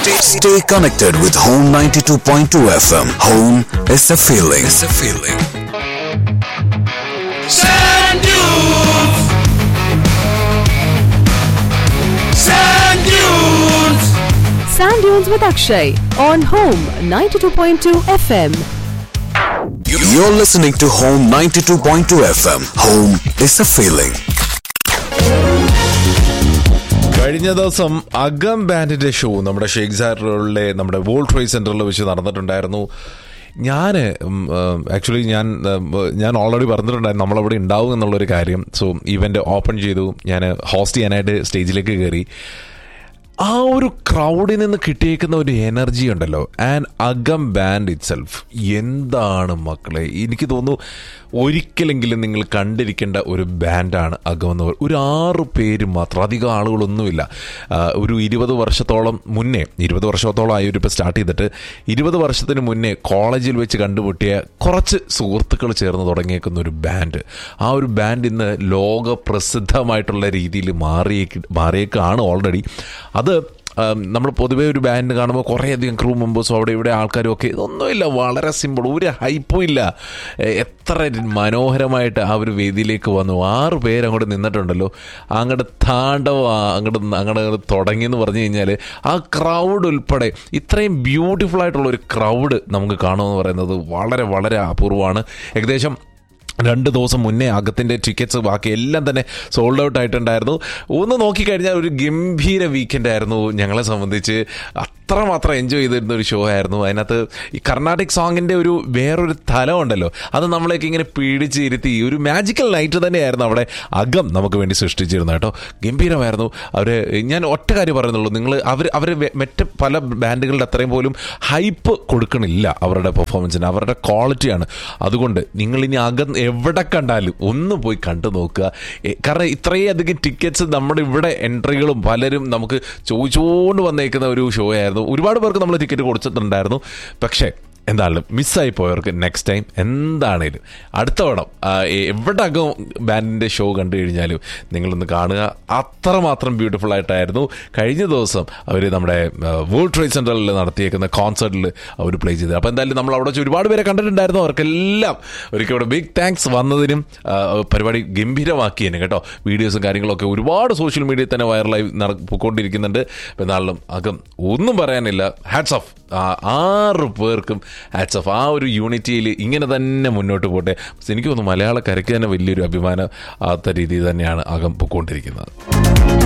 Stay, stay connected with Home 92.2 FM. Home is a feeling. It's a feeling. Sand dunes. Sand dunes. Sand Dunes with Akshay on Home 92.2 FM. You- You're listening to Home 92.2 FM. Home is a feeling. കഴിഞ്ഞ ദിവസം അകം ബാൻഡിന്റെ show നമ്മുടെ ഷേഖ് സാറിലെ നമ്മുടെ world trade സെന്ററിൽ വെച്ച് നടന്നിട്ടുണ്ടായിരുന്നു ഞാൻ actually ഞാൻ ഉം, ഞാൻ ഓൾറെഡി പറഞ്ഞിട്ടുണ്ടായിരുന്നു നമ്മളവിടെ ഉണ്ടാവും എന്നുള്ളൊരു കാര്യം സോ ഇവന്റ് ഓപ്പൺ ചെയ്തു ഞാൻ ഹോസ്റ്റ് ചെയ്യാനായിട്ട് സ്റ്റേജിലേക്ക് കയറി ആ ഒരു ക്രൗഡിൽ നിന്ന് കിട്ടിയേക്കുന്ന ഒരു എനർജി ഉണ്ടല്ലോ ആൻഡ് അകം ബാൻഡ് ഇറ്റ് സെൽഫ് എന്താണ് മക്കളെ എനിക്ക് തോന്നുന്നു ഒരിക്കലെങ്കിലും നിങ്ങൾ കണ്ടിരിക്കേണ്ട ഒരു ബാൻഡാണ് അകം എന്ന് പറയുന്നത് ഒരു ആറ് പേര് മാത്രം അധികം ആളുകളൊന്നുമില്ല ആ, ഒരു ഇരുപത് വർഷത്തോളം മുന്നേ ഇരുപത് വർഷത്തോളം ആയി ഒരു ഇപ്പോൾ സ്റ്റാർട്ട് ചെയ്തിട്ട് ഇരുപത് വർഷത്തിന് മുന്നേ കോളേജിൽ വെച്ച് കണ്ടുമുട്ടിയ കുറച്ച് സുഹൃത്തുക്കൾ ചേർന്ന് തുടങ്ങിയേക്കുന്ന ഒരു ബാൻഡ് ആ ഒരു ബാൻഡ് ഇന്ന് ലോക പ്രസിദ്ധമായിട്ടുള്ള രീതിയിൽ മാറിയേക്ക് മാറിയേക്കാണ് ഓൾറെഡി അത് നമ്മൾ പൊതുവേ ഒരു ബാൻഡ് കാണുമ്പോൾ കുറേയധികം ക്രൂ മെമ്പേഴ്സും അവിടെ ഇവിടെ ആൾക്കാരും ഒക്കെ ഇതൊന്നുമില്ല വളരെ സിമ്പിൾ ഒരു ഹൈപ്പും ഇല്ല എ- എത്ര മനോഹരമായിട്ട് ആ ഒരു വേദിയിലേക്ക് വന്നു ആറ് പേര് അങ്ങോട്ട് നിന്നിട്ടുണ്ടല്ലോ അങ്ങോട്ട് താണ്ടവ അങ്ങോട്ട് അങ്ങോട്ട് തുടങ്ങി എന്ന് പറഞ്ഞു കഴിഞ്ഞാൽ ആ ക്രൗഡ് ഉൾപ്പെടെ ഇത്രയും ബ്യൂട്ടിഫുൾ ആയിട്ടുള്ള ഒരു ക്രൗഡ് നമുക്ക് കാണുമെന്ന് പറയുന്നത് വളരെ വളരെ അപൂർവമാണ് ഏകദേശം രണ്ട് ദിവസം മുന്നേ അകത്തിൻ്റെ ടിക്കറ്റ്സ് ബാക്കി എല്ലാം തന്നെ സോൾഡ് ഔട്ട് ആയിട്ടുണ്ടായിരുന്നു ഒന്ന് നോക്കിക്കഴിഞ്ഞാൽ ഒരു ഗംഭീര വീക്കെൻഡ് ആയിരുന്നു ഞങ്ങളെ സംബന്ധിച്ച് അത്രമാത്രം എൻജോയ് ചെയ്തിരുന്ന ഒരു ഷോ ആയിരുന്നു അതിനകത്ത് ഈ കർണാട്ടിക് സോങ്ങിൻ്റെ ഒരു വേറൊരു തലം ഉണ്ടല്ലോ അത് നമ്മളെയൊക്കെ ഇങ്ങനെ പീഡിച്ചിരുത്തി ഒരു മാജിക്കൽ നൈറ്റ് തന്നെയായിരുന്നു അവിടെ അകം നമുക്ക് വേണ്ടി സൃഷ്ടിച്ചിരുന്നത് കേട്ടോ ഗംഭീരമായിരുന്നു അവർ ഞാൻ ഒറ്റ കാര്യം പറയുന്നുള്ളൂ നിങ്ങൾ അവർ അവർ മറ്റ് പല ബാൻഡുകളുടെ അത്രയും പോലും ഹൈപ്പ് കൊടുക്കണില്ല അവരുടെ പെർഫോമൻസിന് അവരുടെ ക്വാളിറ്റിയാണ് അതുകൊണ്ട് നിങ്ങൾ ഇനി അകം എവിടെ കണ്ടാലും ഒന്ന് പോയി കണ്ടു നോക്കുക എ, കാരണം ഇത്രയും അധികം ടിക്കറ്റ്സ് നമ്മുടെ ഇവിടെ എൻട്രികളും പലരും നമുക്ക് ചോദിച്ചുകൊണ്ട് വന്നേക്കുന്ന ഒരു ഷോ ആയിരുന്നു ഒരുപാട് പേർക്ക് നമ്മൾ ടിക്കറ്റ് കൊടുത്തിട്ടുണ്ടായിരുന്നു പക്ഷേ എന്തായാലും മിസ്സായി പോയവർക്ക് നെക്സ്റ്റ് ടൈം എന്താണേലും അടുത്ത വടം എവിടെ അകം ബാൻഡിൻ്റെ ഷോ കണ്ടു കഴിഞ്ഞാലും നിങ്ങളൊന്ന് കാണുക അത്രമാത്രം ബ്യൂട്ടിഫുൾ ആയിട്ടായിരുന്നു കഴിഞ്ഞ ദിവസം അവർ നമ്മുടെ വേൾഡ് ട്രേഡ് സെൻറ്ററിൽ നടത്തിയേക്കുന്ന കോൺസേർട്ടിൽ അവർ പ്ലേ ചെയ്തത് അപ്പോൾ എന്തായാലും നമ്മൾ അവിടെ വെച്ച് ഒരുപാട് പേരെ കണ്ടിട്ടുണ്ടായിരുന്നു അവർക്കെല്ലാം ഒരിക്കൽ ഇവിടെ ബിഗ് താങ്ക്സ് വന്നതിനും ആ, പരിപാടി ഗംഭീരമാക്കിയതിനും കേട്ടോ വീഡിയോസും കാര്യങ്ങളൊക്കെ ഒരുപാട് സോഷ്യൽ മീഡിയയിൽ തന്നെ വൈറലായി നട- പോയിക്കൊണ്ടിരിക്കുന്നുണ്ട് അപ്പോൾ എന്നാലും അകം ഒന്നും പറയാനില്ല ഹാറ്റ്സ് ഓഫ് ആറ് പേർക്കും ഹാറ്റ്സ് ഓഫ് ആ ഒരു യൂണിറ്റിയിൽ ഇങ്ങനെ തന്നെ മുന്നോട്ട് പോട്ടെ എനിക്ക് തോന്നുന്നു മലയാളക്കരയ്ക്ക് തന്നെ വലിയൊരു അഭിമാനം ആത്ത രീതിയിൽ തന്നെയാണ് അകം പൊയ്ക്കൊണ്ടിരിക്കുന്നത്